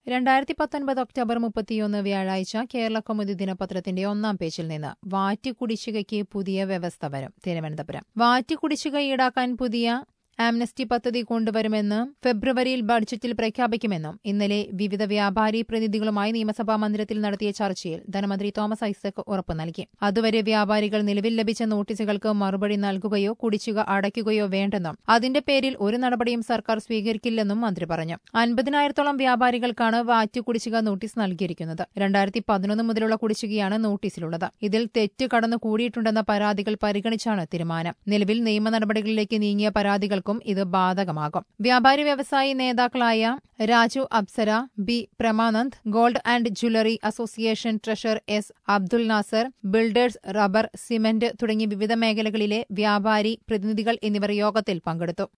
രണ്ടായിരത്തി പത്തൊൻപത് ഒക്ടോബർ മുപ്പത്തിയൊന്ന് വ്യാഴാഴ്ച കേരള കൗമുദി ദിനപത്രത്തിന്റെ ഒന്നാം പേജിൽ നിന്ന് വാറ്റ് കുടിശ്ശികയ്ക്ക് പുതിയ വ്യവസ്ഥ വരും തിരുവനന്തപുരം വാറ്റ് കുടിശ്ശിക ഈടാക്കാൻ പുതിയ ആംനസ്റ്റി പദ്ധതി കൊണ്ടുവരുമെന്ന് ഫെബ്രുവരിയിൽ ബഡ്ജറ്റിൽ പ്രഖ്യാപിക്കുമെന്നും ഇന്നലെ വിവിധ വ്യാപാരി പ്രതിനിധികളുമായി നിയമസഭാ മന്ദിരത്തിൽ നടത്തിയ ചർച്ചയിൽ ധനമന്ത്രി തോമസ് ഐസക് ഉറപ്പു നൽകി അതുവരെ വ്യാപാരികൾ നിലവിൽ ലഭിച്ച നോട്ടീസുകൾക്ക് മറുപടി നൽകുകയോ കുടിശ്ശിക അടയ്ക്കുകയോ വേണ്ടെന്നും അതിന്റെ പേരിൽ ഒരു നടപടിയും സർക്കാർ സ്വീകരിക്കില്ലെന്നും മന്ത്രി പറഞ്ഞു അൻപതിനായിരത്തോളം വ്യാപാരികൾക്കാണ് വാറ്റ് കുടിശ്ശിക നോട്ടീസ് നൽകിയിരിക്കുന്നത് രണ്ടായിരത്തി പതിനൊന്ന് മുതലുള്ള കുടിശ്ശികയാണ് നോട്ടീസിലുള്ളത് ഇതിൽ തെറ്റ് കടന്നു കൂടിയിട്ടുണ്ടെന്ന പരാതികൾ പരിഗണിച്ചാണ് തീരുമാനം നിലവിൽ നിയമ നടപടികളിലേക്ക് നീങ്ങിയ പരാതികൾക്കും ഇത് ബാധകമാകും വ്യാപാരി വ്യവസായി നേതാക്കളായ Raju Apsara B Premanand gold and jewellery association treasurer S Abdul Nasar builders rubber cement തുടങ്ങി വിവിധ മേഖലകളിലെ വ്യാപാരി പ്രതിനിധികൾ എന്നിവർ യോഗത്തിൽ പങ്കെടുത്തു